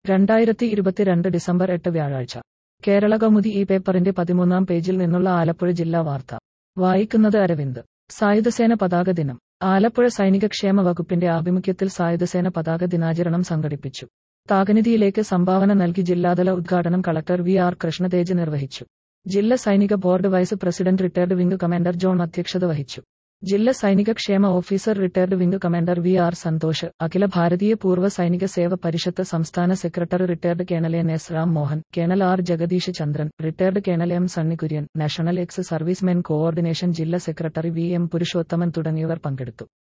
രണ്ടായിരത്തി ഇരുപത്തിരണ്ട് ഡിസംബർ എട്ട് വ്യാഴാഴ്ച കേരള കൗമുദി ഈ പേപ്പറിന്റെ പതിമൂന്നാം പേജിൽ നിന്നുള്ള ആലപ്പുഴ ജില്ലാ വാർത്ത വായിക്കുന്നത് അരവിന്ദ് സായുധസേന പതാക ദിനം ആലപ്പുഴ സൈനിക ക്ഷേമ വകുപ്പിന്റെ ആഭിമുഖ്യത്തിൽ സായുധസേന പതാക ദിനാചരണം സംഘടിപ്പിച്ചു താകനിധിയിലേക്ക് സംഭാവന നൽകി ജില്ലാതല ഉദ്ഘാടനം കളക്ടർ വി ആർ കൃഷ്ണതേജ് നിർവഹിച്ചു ജില്ലാ സൈനിക board vice president retired wing commander John അധ്യക്ഷത വഹിച്ചു ജില്ലാ സൈനിക ക്ഷേമ officer retired wing commander V R Santhosh Akhila Bharatiya Poorva Sainik Seva Parishad സംസ്ഥാന secretary retired colonel N S Ram Mohan colonel R Jagadish Chandran retired colonel M Sunnykurian national ex servicemen coordination ജില്ലാ സെക്രട്ടറി വി എം പുരുഷോത്തമൻ തുടങ്ങിയവർ പങ്കെടുത്തു